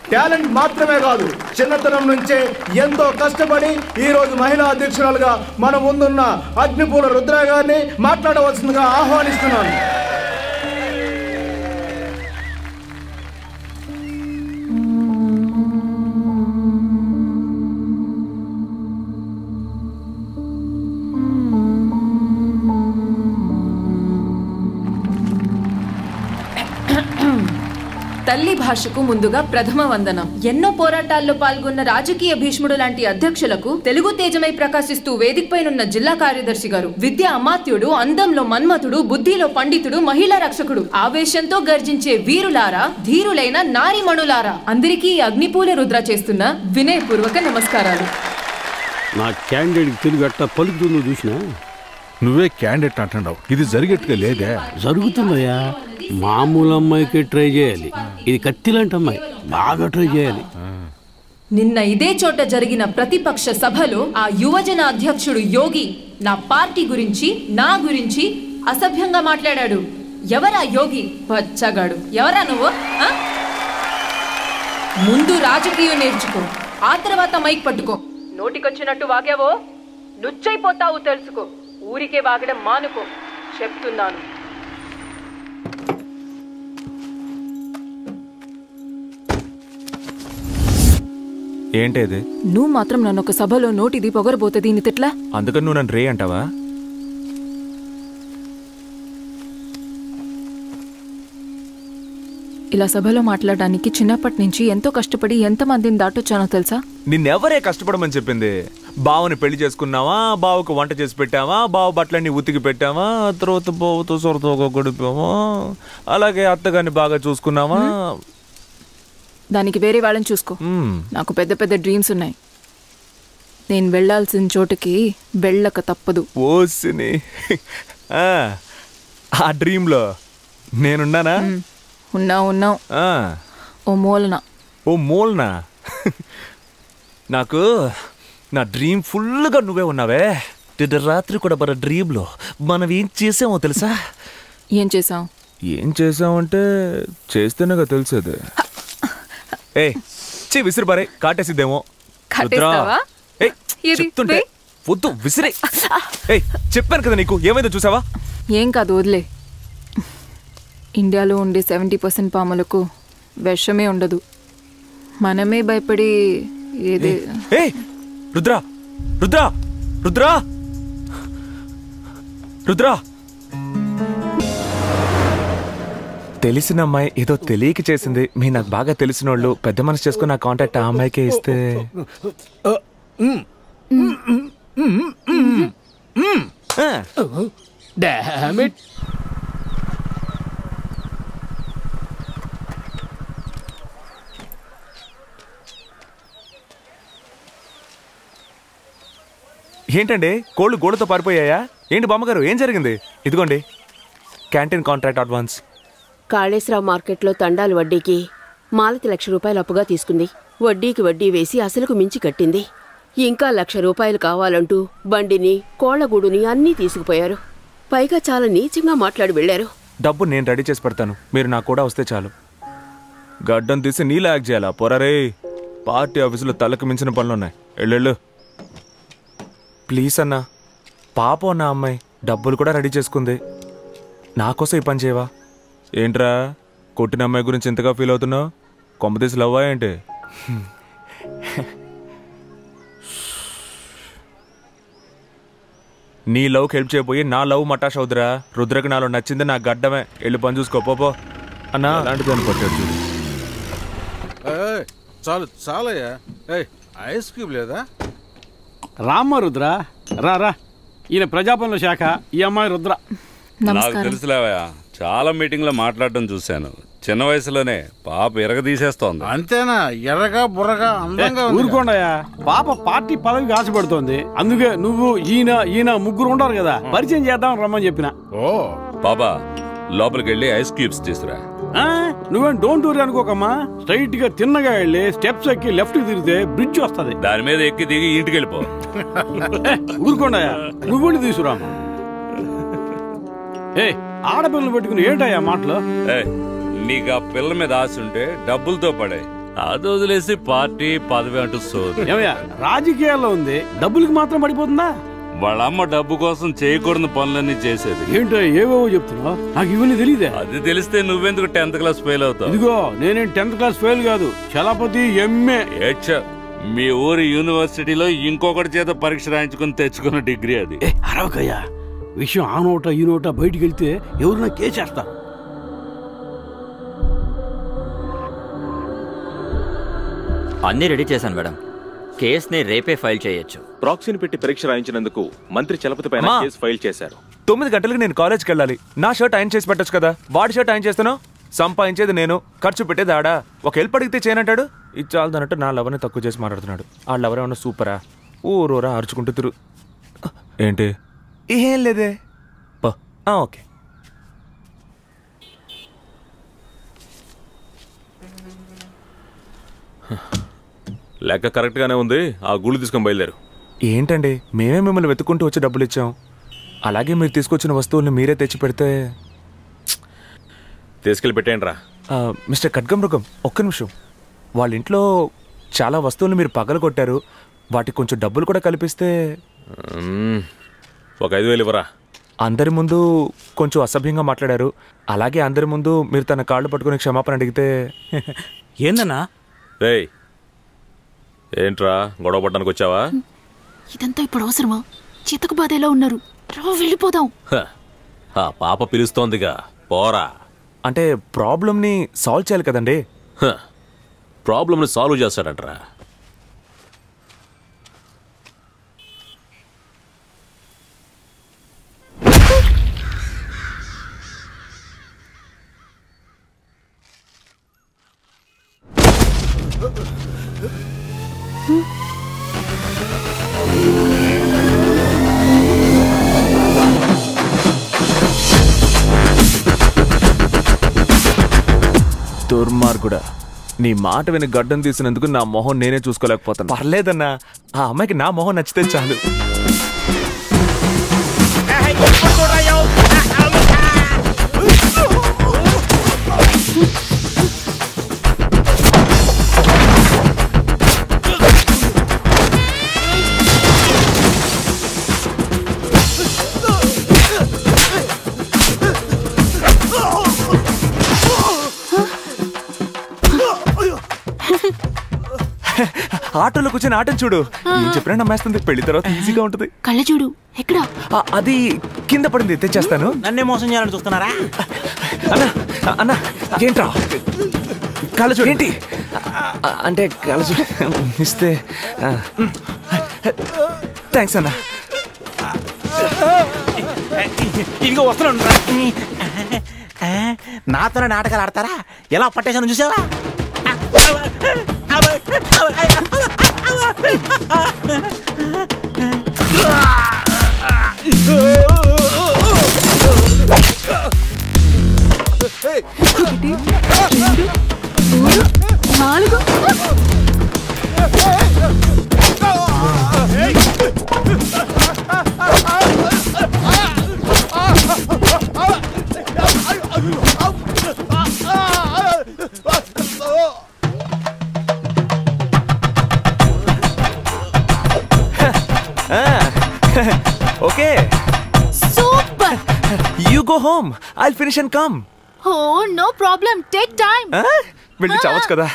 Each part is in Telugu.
టాలెంట్ మాత్రమే కాదు చిన్నతనం నుంచే ఎంతో కష్టపడి ఈ రోజు మహిళా అధ్యక్షురాలుగా మన ముందున్న అగ్నిపూల రుద్ర గారిని మాట్లాడవలసిందిగా ఆహ్వానిస్తున్నాను తల్లి భాషకు ముందుగా ప్రథమ వందనం ఎన్నో పోరాటాల్లో పాల్గొన్న రాజకీయ భీష్ముడు లాంటి అధ్యక్షులకు తెలుగు తేజమై ప్రకాశిస్తూ వేదికపైనున్న జిల్లా కార్యదర్శి గారు విద్య అమాత్యుడు అందంలో మన్మథుడు బుద్ధిలో పండితుడు మహిళా రక్షకుడు ఆవేశంతో గర్జించే వీరులారా ధీరులైన నారీమణులారా అందరికీ ఈ అగ్నిపూల రుద్ర చేస్తున్న వినయపూర్వక నమస్కారాలు నా క్యాండిడేట్ తెలుగు అట్ట పలుకుతుందో చూసినా నువ్వే క్యాండిడేట్ అంటున్నావు ఇది జరిగేట్టుగా లేదే జరుగుతుందయ్యా మామూలు అమ్మాయికి ట్రై చేయాలి ఇది కత్తిలాంటి అమ్మాయి బాగా ట్రై చేయాలి నిన్న ఇదే చోట జరిగిన ప్రతిపక్ష సభలో ఆ యువజన అధ్యక్షుడు యోగి నా పార్టీ గురించి నా గురించి అసభ్యంగా మాట్లాడాడు ఎవరా యోగి పచ్చగాడు ఎవరా నువ్వు ఆ? ముందు రాజకీయం నేర్చుకో ఆ తర్వాత మైక్ పట్టుకో నోటికొచ్చినట్టు వాగావో నుచ్చైపోతావు తెలుసుకో ఊరికే వాగడం మానుకో చెప్తున్నాను ఏంటి ఇది నువ్వు మాత్రం నన్ను ఒక సభలో నోటిది పొగరబోతే దీన్ని తిట్లా అందుకని నువ్వు నన్ను రే అంటావా ఇలా సభలో మాట్లాడడానికి చిన్నప్పటి నుంచి ఎంతో కష్టపడి ఎంతమందిని దాటొచ్చానో తెలుసా నిన్నెవరే కష్టపడమని చెప్పింది బావని పెళ్లి చేసుకున్నావా బావకు వంట చేసి పెట్టావా బావ బట్టలన్నీ ఉతికి పెట్టావా ఆ తర్వాత బావతో సొరతో గడిపావా అలాగే అత్తగారిని బాగా చూసుకున్నావా దానికి వేరే వాళ్ళని చూసుకో మ్మ్. నాకు పెద్ద పెద్ద డ్రీమ్స్ ఉన్నాయి నేను వెళ్ళాల్సిన చోటుకి వెళ్ళక తప్పదు ఓసిని ఆ, ఆ డ్రీమ్లో నేనున్నానా ఉన్నావు ఉన్నావు ఆ, ఓ మూలన ఓ మూలనా నాకు నా డ్రీమ్ ఫుల్గా నువ్వే ఉన్నావే నిన్న రాత్రి కూడా మన డ్రీమ్లో మనం ఏం చేసామో తెలుసా ఏం చేసావు ఏం చేసామంటే చేస్తేనేగా తెలిసేది ఏ చే విసిరి బారే కాటేసిద్దేమో కట్టేస్తావా? ఏయ్, ఇది, చెప్తుంటే వెయ్. వద్దు విసిరే ఏయ్ చెప్పాను కదా నీకు ఏమైందో చూసావా ఏం కాదు వదిలే ఇండియాలో ఉండే సెవెంటీ పర్సెంట్ పాములకు విషమే ఉండదు మనమే భయపడి ఏది ఏ రుద్ర రుద్ర రుద్ర రుద్ర తెలిసిన అమ్మాయి ఏదో తెలియక చేసింది మీ నాకు బాగా తెలిసిన వాళ్ళు పెద్ద మనసు చేసుకుని నా కాంటాక్ట్ ఆ అమ్మాయికే ఇస్తే ఆ, డామ్ ఇట్ ఏంటండి కోళ్ళు గోడతో పారిపోయాయా ఏంటి బామ్మగారు ఏం జరిగింది ఇదిగోండి క్యాంటీన్ కాంట్రాక్ట్ అడ్వాన్స్ కాళేశ్వరరావు మార్కెట్లో తండాలు వడ్డీకి మాలతి లక్ష రూపాయలు అప్పుగా తీసుకుంది వడ్డీకి వడ్డీ వేసి అసలుకు మించి కట్టింది ఇంకా లక్ష రూపాయలు కావాలంటూ బండిని కోళ్లగూడుని అన్నీ తీసుకుపోయారు పైగా చాలా నీచంగా మాట్లాడి వెళ్లారు డబ్బు నేను రెడీ చేసి పెడతాను మీరు నాకు కూడా వస్తే చాలు గడ్డం తీసి నీళ్ళు యాక్ట్ చేయాలా పొరరే పార్టీ ఆఫీసులో తలకు మించిన పనులు ఉన్నాయి ఎల్లెళ్ళు ప్లీజ్ అన్నా పాపం అన్న అమ్మాయి డబ్బులు కూడా రెడీ చేసుకుంది నాకోసం ఈ పని చేయవా ఏంట్రా కొట్టిన అమ్మాయి గురించి ఎంతగా ఫీల్ అవుతున్నావు కొమ్మతీసి లవ్వా ఏంటి నీ లవ్కి హెల్ప్ చేయబోయి నా లవ్ మటాష్ అవుతురా రుద్రకి నాలో నచ్చింది నా గడ్డమే వెళ్ళి పని చూసుకో పో, పో అన్నా అలాంటిది అని కొట్టాడు చూడు ఏయ్, చాలు చాలయ్యా ఏయ్ ఐస్ క్యూబ్ లేదా రామ్మ రుద్ర రా రా ఈయన ప్రజాపనుల శాఖ ఈ అమ్మాయి రుద్ర నాకు తెలుసులేవయ్యా చాలా మీటింగ్లో మాట్లాడడం చూశాను చిన్న వయసులోనే పాప ఎరగ తీసేస్తోంది అంతేనా ఎర్రగా బుర్రగా అందంగా ఉంది ఊరుకోండయా పాప పార్టీ పదవికి ఆశపడుతోంది అందుకే నువ్వు ఈయన ఈయన ముగ్గురు ఉంటారు కదా పరిచయం చేద్దాం రమ్మని చెప్పిన ఓ బాబా లోపలికి వెళ్ళి ఐస్ క్యూబ్స్ తీసురా ఆ, నువ్వేం డోంట్ ఊరి అనుకోకమ్మా స్ట్రైట్ గా తిన్నగా వెళ్ళి స్టెప్స్ ఎక్కి లెఫ్ట్ తిరిగితే బ్రిడ్జ్ వస్తది దాని మీద ఎక్కి దిగి ఇంటికి వెళ్ళిపో ఏ, ఊరుకోండయా నువ్వు తీసుకురామ్మా ఏ ఆడపిల్లలు పెట్టుకుని ఏంటయ్యా మాటలు ఏయ్, నీకు ఆ పిల్ల మీద ఆశ ఉంటే డబ్బులతో పడే అది వదిలేసి పార్టీ పదవి అంటూ సోది ఏమయ్యా రాజకీయాల్లో ఉంది డబ్బులకి మాత్రం పడిపోతుందా వాళ్ళ అమ్మ డబ్బు కోసం చేయకూడని పనులన్నీ చేసేది ఏంటో ఏవేవో చెప్తున్నావు నాకు ఇవన్నీ తెలియదే అది తెలిస్తే నువ్వెందుకు టెన్త్ క్లాస్ ఫెయిల్ అవుతావు ఇదిగో నేనేం టెన్త్ క్లాస్ ఫెయిల్ కాదు చలపతి ఎంఏ ఏడ్చ మీ ఊరి యూనివర్సిటీలో ఇంకొకటి చేత పరీక్ష రాయించుకుని తెచ్చుకున్న డిగ్రీ అది ఏ అరవకయ్యా విషయం ఆ నోట ఈ నోట బయటికి వెళ్తే ఎవరైనా కేసేస్తారు అన్నీ రెడీ చేశాను మేడం కేసుని రేపే ఫైల్ చేయొచ్చు ప్రాక్సీని పెట్టి పరీక్ష రాయించినందుకు మంత్రి చలపతి పైన అమ్మా. కేసు ఫైల్ చేశారు తొమ్మిది గంటలకు నేను కాలేజ్కి వెళ్ళాలి నా షర్ట్ ఆయన చేసి పెట్టొచ్చు కదా వాడి షర్ట్ ఆయన చేస్తాను సంపాదించేది నేను ఖర్చు పెట్టేది ఆడా ఒక హెల్ప్ అడిగితే చేయనంటాడు ఇది చాలదన్నట్టు నా లవర్ని తక్కువ చేసి మాట్లాడుతున్నాడు ఆ లవర్ ఏమన్నా సూపరా ఊరూరా అరుచుకుంటూ తిరు ఏంటి ఏం లేదే పో. ఆ, ఓకే లెక్క కరెక్ట్ గానే ఉంది ఆ గుళ్ళు తీసుకొని బయలుదేరు ఏంటండి మేమే మిమ్మల్ని వెతుక్కుంటూ వచ్చి డబ్బులు ఇచ్చాం అలాగే మీరు తీసుకొచ్చిన వస్తువుల్ని మీరే తెచ్చి పెడితే తీసుకెళ్లి పెట్టేయండి రా ఆ, మిస్టర్ ఖడ్గమృగం ఒక్క నిమిషం వాళ్ళ ఇంట్లో చాలా వస్తువులు మీరు పగలు కొట్టారు వాటికి కొంచెం డబ్బులు కూడా కల్పిస్తే మ్మ్. ఒక ఐదు వేలు ఇవ్వరా అందరి ముందు కొంచెం అసభ్యంగా మాట్లాడారు అలాగే అందరి ముందు మీరు తన కాళ్ళు పట్టుకుని క్షమాపణ అడిగితే ఏందన్నా రేయ్ ఏంట్రా గొడవ పడ్డానికి వచ్చావా ఇదంతా ఇప్పుడు అవసరమా చితకు బాధేలా ఉన్నారు రా వెళ్ళిపోదాం హ, ఆ పాప పిలుస్తోందిగా పోరా అంటే ప్రాబ్లమ్ని సాల్వ్ చేయాలి కదండి హ, ప్రాబ్లంని సాల్వ్ చేస్తాడంట్రా దుర్మార్గుడా నీ మాట విని గడ్డం తీసినందుకు నా మొహం నేనే చూసుకోలేకపోతాను పర్లేదన్నా ఆ అమ్మాయికి నా మొహం నచ్చితే చాలు ఆటోలో కూర్చొని ఆటను చూడు ఏం చెప్పినా నమ్మేస్తుంది పెళ్లి తర్వాత ఈజీగా ఉంటుంది కళ్ళ చూడు ఎక్కడా ఆ, అది కింద పడింది తెచ్చేస్తాను నన్నే మోసం చేయాలని చూస్తున్నారా అన్న అన్న ఏంట్రా కళ్ళ చూడు ఏంటి ఆ, అంటే కళ్ళ చూడు ఇస్తే థ్యాంక్స్ అన్న ఇదిగో వస్తున్నాను నాతోనే నాటకాలు ఆడతారా ఎలా పట్టేశాను చూసావా మూడు నాలుగు okay super you go home I finish and come oh no problem take time వెళ్ళి చావచ్చు కదా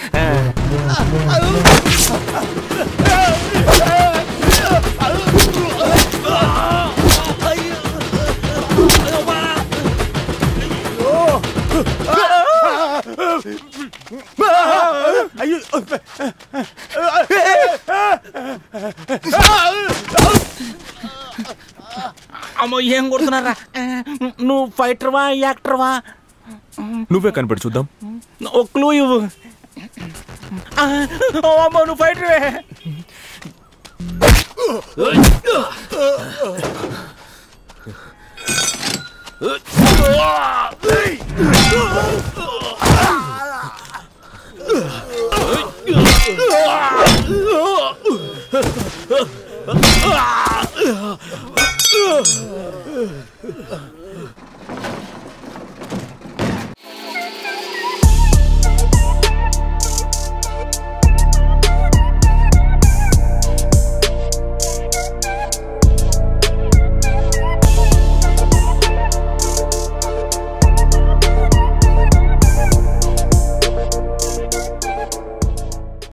అమ్మో ఏం కొడుతున్నారా నువ్వు ఫైటర్వా యాక్టర్వా నువ్వే కనిపెట్టి చూద్దాం ఓ క్లూ ఇవ్వు ఆ, ఓ అమ్మో నువ్వు ఫైటర్వే ఆ